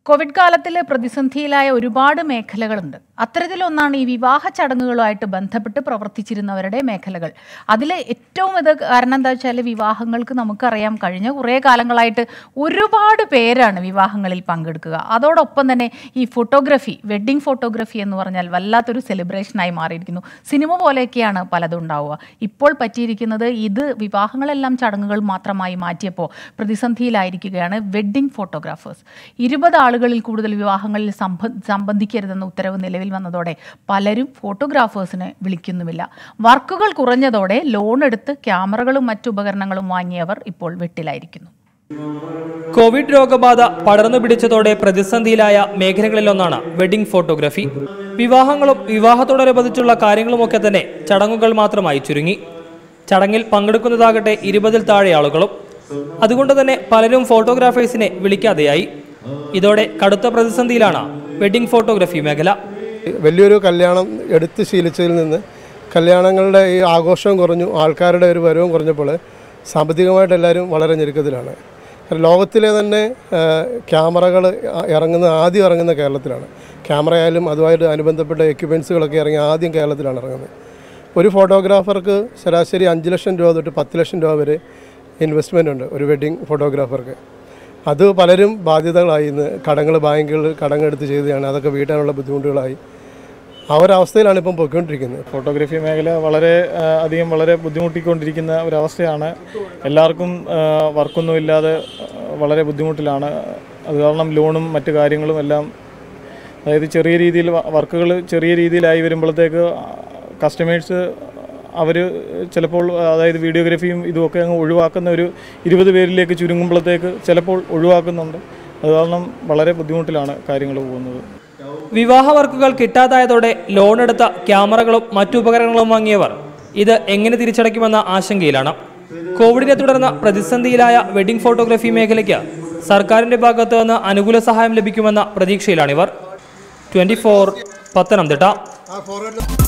Covid കാലത്തിൽ പ്രതിസന്ധിയിലായ ഒരുപാട് മേഖലകളുണ്ട് അത്തരത്തിലൊന്നാണ് ഈ വിവാഹ ചടങ്ങുകളുമായിട്ട് ബന്ധപ്പെട്ട് പ്രവർത്തിച്ചിരുന്നവരുടെ മേഖലകൾ അതിൽ ഏറ്റവും ഇത് കാരണം എന്താ വെച്ചാൽ വിവാഹങ്ങൾക്ക് നമുക്കറിയാം കഴിഞ്ഞ കുറേ കാലങ്ങളായിട്ട് ഒരുപാട് പേരാണ് വിവാഹങ്ങളിൽ പങ്കെടുക്കുക അതോടൊപ്പം തന്നെ ഈ ഫോട്ടോഗ്രഫി വെഡ്ഡിംഗ് ഫോട്ടോഗ്രഫി എന്ന് പറഞ്ഞാൽ വല്ലാത്തൊരു സെലിബ്രേഷനായി മാറിയിരിക്കുന്നു സിനിമ പോലെയൊക്കെയാണ് പലതും ഉണ്ടാവുക ഇപ്പോൾ പറ്റിയിരിക്കുന്നത് ഇത് വിവാഹങ്ങളെല്ലാം ചടങ്ങുകൾ മാത്രമായി മാറ്റിയപ്പോൾ പ്രതിസന്ധിയിലായിരിക്കുകയാണ് വെഡ്ഡിംഗ് ഫോട്ടോഗ്രാഫേഴ്സ് ഇരുപത് ആളുകളിൽ കൂടുതൽ വിവാഹങ്ങളിൽ സംബ സംബന്ധിക്കരുതെന്ന ഉത്തരവ് നിലവിൽ വന്നതോടെ പലരും ഫോട്ടോഗ്രാഫേഴ്സിനെ വിളിക്കുന്നുമില്ല വർക്കുകൾ കുറഞ്ഞതോടെ ലോൺ എടുത്ത് ക്യാമറകളും മറ്റു ഉപകരണങ്ങളും വാങ്ങിയവർ ഇപ്പോൾ വെട്ടിലായിരിക്കുന്നു കോവിഡ് രോഗബാധ പടർന്നു പിടിച്ചതോടെ പ്രതിസന്ധിയിലായ മേഖലകളിലൊന്നാണ് വെഡിംഗ് ഫോട്ടോഗ്രഫി വിവാഹങ്ങളും വിവാഹത്തോടനുബന്ധിച്ചുള്ള കാര്യങ്ങളുമൊക്കെ തന്നെ ചടങ്ങുകൾ മാത്രമായി ചുരുങ്ങി ചടങ്ങിൽ പങ്കെടുക്കുന്നതാകട്ടെ ഇരുപതിൽ താഴെ ആളുകളും അതുകൊണ്ട് തന്നെ പലരും ഫോട്ടോഗ്രാഫേഴ്സിനെ വിളിക്കാതെയായി ഇതോടെ കടുത്ത പ്രതിസന്ധിയിലാണ് വെഡിംഗ് ഫോട്ടോഗ്രഫി മേഖല വലിയൊരു കല്യാണം എടുത്ത് ശീലിച്ചതിൽ നിന്ന് കല്യാണങ്ങളുടെ ഈ ആഘോഷവും കുറഞ്ഞു ആൾക്കാരുടെ ഒരു വരവും കുറഞ്ഞപ്പോൾ സാമ്പത്തികമായിട്ട് എല്ലാവരും വളരെ ഞെരുക്കത്തിലാണ് കാരണം ലോകത്തിലെ തന്നെ ക്യാമറകൾ ഇറങ്ങുന്ന ആദ്യം ഇറങ്ങുന്ന കേരളത്തിലാണ് ക്യാമറ ആയാലും അതുമായിട്ട് അനുബന്ധപ്പെട്ട എക്യുപ്മെൻസുകളൊക്കെ ഇറങ്ങി ആദ്യം കേരളത്തിലാണ് ഇറങ്ങുന്നത് ഒരു ഫോട്ടോഗ്രാഫർക്ക് ശരാശരി അഞ്ച് ലക്ഷം രൂപ തൊട്ട് പത്ത് ലക്ഷം രൂപ വരെ ഇൻവെസ്റ്റ്മെൻ്റ് ഉണ്ട് ഒരു വെഡ്ഡിങ് ഫോട്ടോഗ്രാഫർക്ക് അത് പലരും ബാധ്യതകളായി ഇന്ന് കടങ്ങൾ ബാങ്കുകൾ കടങ്ങളെടുത്ത് ചെയ്തതാണ് അതൊക്കെ വീട്ടാനുള്ള ബുദ്ധിമുട്ടുകളായി ആ ഒരവസ്ഥയിലാണ് ഇപ്പം പൊയ്ക്കൊണ്ടിരിക്കുന്നത് ഫോട്ടോഗ്രാഫി മേഖല വളരെ ആ, അധികം വളരെ ബുദ്ധിമുട്ടിക്കൊണ്ടിരിക്കുന്ന ഒരവസ്ഥയാണ് എല്ലാവർക്കും ആ, വർക്കൊന്നും ഇല്ലാതെ ആ, വളരെ ബുദ്ധിമുട്ടിലാണ് അത് കാരണം ലോണും മറ്റു കാര്യങ്ങളും എല്ലാം അതായത് ചെറിയ രീതിയിൽ വർക്കുകൾ ചെറിയ രീതിയിലായി വരുമ്പോഴത്തേക്ക് കസ്റ്റമേഴ്സ് അവർ ചിലപ്പോൾ അതായത് വീഡിയോഗ്രാഫിയും ഇതുമൊക്കെ അങ്ങ് ഒഴിവാക്കുന്ന ഒരു ഇരുപത് പേരിലേക്ക് ചുരുങ്ങുമ്പോഴത്തേക്ക് ചിലപ്പോൾ ഒഴിവാക്കുന്നുണ്ട് അത് കാരണം വളരെ ബുദ്ധിമുട്ടിലാണ് കാര്യങ്ങൾ പോകുന്നത് വിവാഹ വർക്കുകൾ കിട്ടാതായതോടെ ലോൺ എടുത്ത ക്യാമറകളും മറ്റു ഉപകരണങ്ങളും വാങ്ങിയവർ ഇത് എങ്ങനെ തിരിച്ചടയ്ക്കുമെന്ന ആശങ്കയിലാണ് കോവിഡിനെ തുടർന്ന് പ്രതിസന്ധിയിലായ വെഡിംഗ് ഫോട്ടോഗ്രഫി മേഖലയ്ക്ക് സർക്കാരിന്റെ ഭാഗത്തു നിന്ന് അനുകൂല സഹായം ലഭിക്കുമെന്ന പ്രതീക്ഷയിലാണിവർ ട്വന്റി ഫോർ പത്തനംതിട്ട